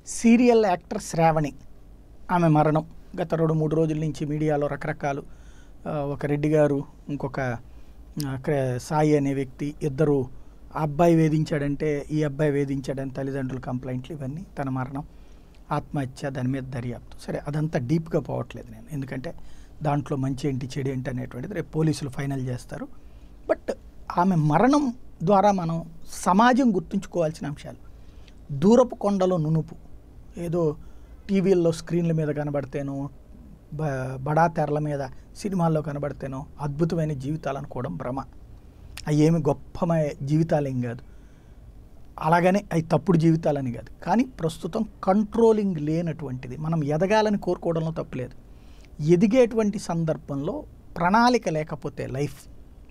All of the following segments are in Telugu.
సీరియల్ యాక్టర్ శ్రావణి ఆమె మరణం గత రెండు మూడు రోజుల నుంచి మీడియాలో రకరకాలు ఆ, ఒక రెడ్డి గారు ఇంకొక ఆ, క్ర- సాయి అనే వ్యక్తి ఇద్దరు ఆ అబ్బాయి వేధించాడంటే ఈ అబ్బాయి వేధించాడని తల్లిదండ్రుల కంప్లైంట్లు ఇవన్నీ తన మరణం ఆత్మహత్య దాని మీద దర్యాప్తు సరే అదంతా డీప్గా పోవట్లేదు నేను ఎందుకంటే దాంట్లో మంచి ఏంటి చెడు ఏంటి అనేటువంటిది రేపు పోలీసులు ఫైనల్ చేస్తారు బట్ ఆమె మరణం ద్వారా మనం సమాజం గుర్తుంచుకోవాల్సిన అంశాలు దూరపు కొండలో నునుపు ఏదో టీవీల్లో స్క్రీన్ల మీద కనబడితేనో బ బడా తెరల మీద సినిమాల్లో కనబడితేనో అద్భుతమైన జీవితాలు అనుకోవడం భ్రమ అవి ఏమి గొప్పమైన జీవితాలేం కాదు అలాగనే అవి తప్పుడు జీవితాలని కాదు కానీ ప్రస్తుతం కంట్రోలింగ్ లేనటువంటిది మనం ఎదగాలని కోరుకోవడంలో తప్పులేదు ఎదిగేటువంటి సందర్భంలో ప్రణాళిక లేకపోతే లైఫ్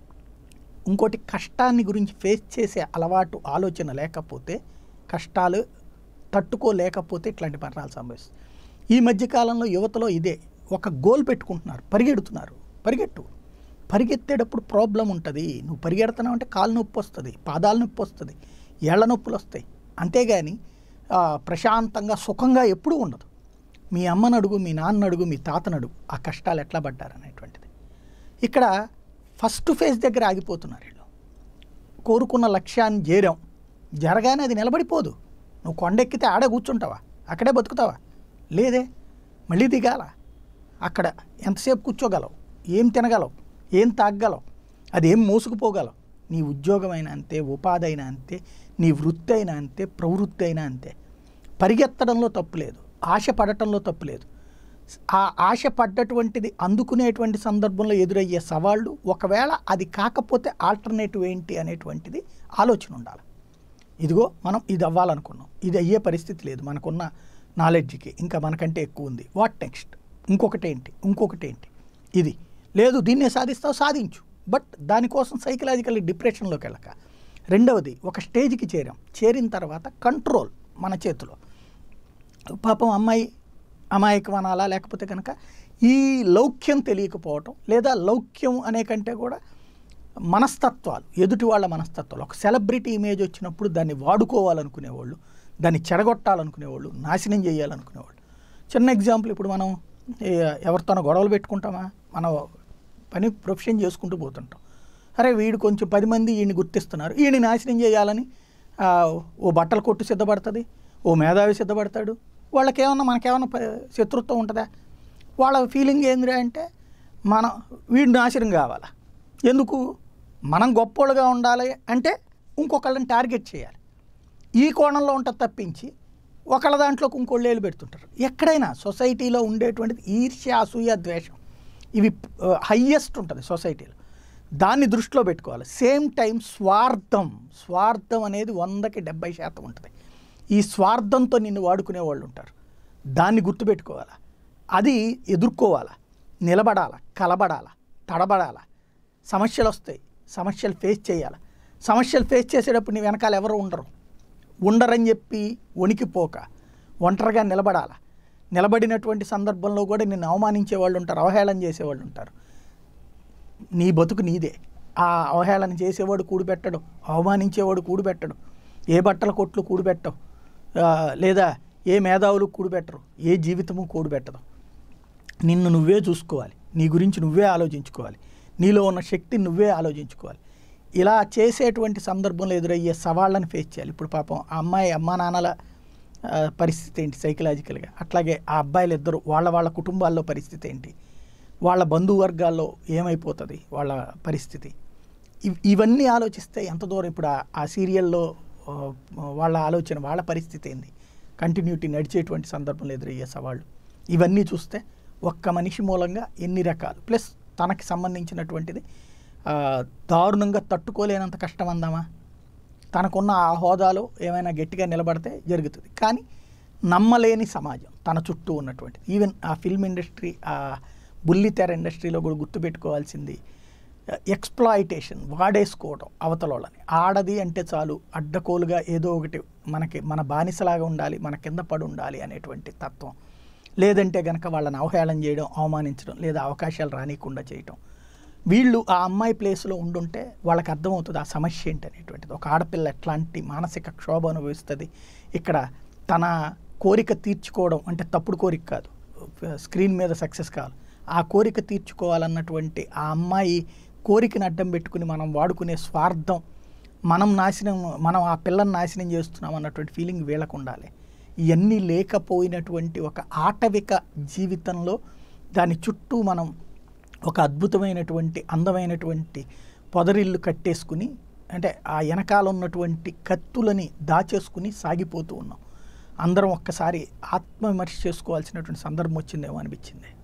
ఇంకోటి కష్టాన్ని గురించి ఫేస్ చేసే అలవాటు ఆలోచన లేకపోతే కష్టాలు తట్టుకోలేకపోతే ఇట్లాంటి మరణాలు సంభవిస్తాయి ఈ మధ్యకాలంలో యువతలో ఇదే ఒక గోల్ పెట్టుకుంటున్నారు పరిగెడుతున్నారు పరిగెట్టు పరిగెత్తేటప్పుడు ప్రాబ్లం ఉంటుంది నువ్వు పరిగెడుతున్నావు అంటే కాలు నొప్పి వస్తుంది పాదాలు నొప్పి వస్తుంది ఏళ్ల నొప్పులు వస్తాయి అంతేగాని ఆ, ప్రశాంతంగా సుఖంగా ఎప్పుడూ ఉండదు మీ అమ్మను అడుగు మీ నాన్న అడుగు మీ తాతను అడుగు ఆ కష్టాలు ఎట్లా పడ్డారనేటువంటిది ఇక్కడ ఫస్ట్ ఫేజ్ దగ్గర ఆగిపోతున్నారు వీళ్ళు కోరుకున్న లక్ష్యాన్ని చేరాం జరగానే అది నిలబడిపోదు నువ్వు కొండెక్కితే ఆడే కూర్చుంటావా అక్కడే బతుకుతావా లేదే మళ్ళీ దిగాల అక్కడ ఎంతసేపు కూర్చోగలవు ఏం తినగలవు ఏం తాగగలవు అది ఏం మోసుకుపోగలవు నీ ఉద్యోగం అయినా అంతే ఉపాధి అయినా అంతే నీ వృత్తి అయినా అంతే ప్రవృత్తి అయినా అంతే పరిగెత్తడంలో తప్పు లేదు ఆశ పడటంలో తప్పు లేదు ఆ ఆశ పడ్డటువంటిది అందుకునేటువంటి సందర్భంలో ఎదురయ్యే సవాళ్ళు ఒకవేళ అది కాకపోతే ఆల్టర్నేటివ్ ఏంటి అనేటువంటిది ఆలోచన ఉండాలి ఇదిగో మనం ఇది అవ్వాలనుకున్నాం ఇది అయ్యే పరిస్థితి లేదు మనకున్న నాలెడ్జ్కి ఇంకా మనకంటే ఎక్కువ ఉంది వాట్ నెక్స్ట్ ఇంకొకటి ఏంటి ఇంకొకటి ఏంటి ఇది లేదు దీన్నే సాధిస్తావు సాధించు బట్ దానికోసం సైకలాజికల్ డిప్రెషన్లోకి వెళ్ళక రెండవది ఒక స్టేజ్కి చేరాం చేరిన తర్వాత కంట్రోల్ మన చేతిలో పాపం అమ్మాయి అమాయకం అనాలా లేకపోతే కనుక ఈ లౌక్యం తెలియకపోవటం లేదా లౌక్యం అనే కంటే కూడా మనస్తత్వాలు ఎదుటి వాళ్ళ మనస్తత్వాలు ఒక సెలబ్రిటీ ఇమేజ్ వచ్చినప్పుడు దాన్ని వాడుకోవాలనుకునేవాళ్ళు దాన్ని చెడగొట్టాలనుకునేవాళ్ళు నాశనం చేయాలనుకునేవాళ్ళు చిన్న ఎగ్జాంపుల్ ఇప్పుడు మనం ఏ- ఎవరితోనో గొడవలు పెట్టుకుంటామా మనం పని ప్రొఫెషన్ చేసుకుంటూ పోతుంటాం అరే వీడు కొంచెం పది మంది ఈయన్ని గుర్తిస్తున్నారు ఈయన్ని నాశనం చేయాలని ఆ, ఓ బట్టల కొట్టు సిద్ధపడుతుంది ఓ మేధావి సిద్ధపడతాడు వాళ్ళకేమన్నా మనకేమన్నా ప- శత్రుత్వం ఉంటుందా వాళ్ళ ఫీలింగ్ ఏందిరా అంటే మనం వీడు నాశనం కావాలా ఎందుకు మనం గొప్పోళ్ళుగా ఉండాలి అంటే ఇంకొకళ్ళని టార్గెట్ చేయాలి ఈ కోణంలో ఉంటుంది తప్పించి ఒకళ్ళ దాంట్లోకి ఇంకోళ్ళు ఏళ్ళు పెడుతుంటారు ఎక్కడైనా సొసైటీలో ఉండేటువంటిది ఈర్ష్య అసూయ ద్వేషం ఇవి హయ్యెస్ట్ ఉంటుంది సొసైటీలో దాన్ని దృష్టిలో పెట్టుకోవాలి సేమ్ టైం స్వార్థం స్వార్థం అనేది వందకి డెబ్బై శాతం ఉంటుంది ఈ స్వార్థంతో నిన్ను వాడుకునే వాళ్ళు ఉంటారు దాన్ని గుర్తుపెట్టుకోవాలా అది ఎదుర్కోవాలా నిలబడాలా కలబడాలా తడబడాలా సమస్యలు వస్తాయి సమస్యలు ఫేస్ చేయాలి సమస్యలు ఫేస్ చేసేటప్పుడు నీ వెనకాల ఎవరు ఉండరు ఉండరని చెప్పి వణికిపోక ఒంటరిగా నిలబడాల నిలబడినటువంటి సందర్భంలో కూడా నిన్ను అవమానించే వాళ్ళు ఉంటారు అవహేళన చేసేవాళ్ళు ఉంటారు నీ బతుకు నీదే ఆ అవహేళన చేసేవాడు కూడిపెట్టడు అవమానించేవాడు కూడిపెట్టడు ఏ బట్టల కొట్లు కూడిపెట్టవు ఆ, లేదా ఏ మేధావులు కూడిపెట్టరు ఏ జీవితము కూడిపెట్టదు నిన్ను నువ్వే చూసుకోవాలి నీ గురించి నువ్వే ఆలోచించుకోవాలి నీలో ఉన్న శక్తిని నువ్వే ఆలోచించుకోవాలి ఇలా చేసేటువంటి సందర్భంలో ఎదురయ్యే సవాళ్ళని ఫేస్ చేయాలి ఇప్పుడు పాపం ఆ అమ్మాయి అమ్మా నాన్నల ఆ, పరిస్థితి ఏంటి సైకలాజికల్గా అట్లాగే ఆ అబ్బాయిలు ఇద్దరు వాళ్ళ వాళ్ళ కుటుంబాల్లో పరిస్థితి ఏంటి వాళ్ళ బంధువర్గాల్లో ఏమైపోతుంది వాళ్ళ పరిస్థితి ఇవ్- ఇవన్నీ ఆలోచిస్తే ఎంత దూరం ఇప్పుడు ఆ- ఆ సీరియల్లో ఆ, వాళ్ళ ఆలోచన వాళ్ళ పరిస్థితి ఏంది కంటిన్యూటీ నడిచేటువంటి సందర్భంలో ఎదురయ్యే సవాళ్ళు ఇవన్నీ చూస్తే ఒక్క మనిషి మూలంగా ఎన్ని రకాలు ప్లస్ తనకి సంబంధించినటువంటిది ఆ, దారుణంగా తట్టుకోలేనంత కష్టం అందామా తనకున్న ఆ హోదాలో ఏమైనా గట్టిగా నిలబడితే జరుగుతుంది కానీ నమ్మలేని సమాజం తన చుట్టూ ఉన్నటువంటిది ఈవెన్ ఆ ఫిల్మ్ ఇండస్ట్రీ ఆ బుల్లితెర ఇండస్ట్రీలో కూడా గుర్తుపెట్టుకోవాల్సింది ఎక్స్ప్లాయిటేషన్ వాడేసుకోవడం అవతలోళ్ళని ఆడది అంటే చాలు అడ్డకోలుగా ఏదో ఒకటి మనకి మన బానిసలాగా ఉండాలి మన కింద పడి ఉండాలి అనేటువంటి తత్వం లేదంటే గనక వాళ్ళని అవహేళన చేయడం అవమానించడం లేదా అవకాశాలు రానియకుండా చేయటం వీళ్ళు ఆ అమ్మాయి ప్లేస్లో ఉండుంటే వాళ్ళకి అర్థమవుతుంది ఆ సమస్య ఏంటి అనేటువంటిది ఒక ఆడపిల్ల ఎట్లాంటి మానసిక క్షోభ అనుభవిస్తుంది ఇక్కడ తన కోరిక తీర్చుకోవడం అంటే తప్పుడు కోరిక కాదు స్క్రీన్ మీద సక్సెస్ కావాలి ఆ కోరిక తీర్చుకోవాలన్నటువంటి ఆ అమ్మాయి కోరికని అడ్డం పెట్టుకుని మనం వాడుకునే స్వార్థం మనం నాశనం మనం ఆ పిల్లని నాశనం చేస్తున్నాం అన్నటువంటి ఫీలింగ్ వీళ్ళకు ఉండాలి ఇవన్నీ లేకపోయినటువంటి ఒక ఆటవిక జీవితంలో దాని చుట్టూ మనం ఒక అద్భుతమైనటువంటి అందమైనటువంటి పొదరిల్లు కట్టేసుకుని అంటే ఆ వెనకాల ఉన్నటువంటి కత్తులని దాచేసుకుని సాగిపోతూ ఉన్నాం అందరం ఒక్కసారి ఆత్మవిమర్శ చేసుకోవాల్సినటువంటి సందర్భం వచ్చిందేమో అనిపించింది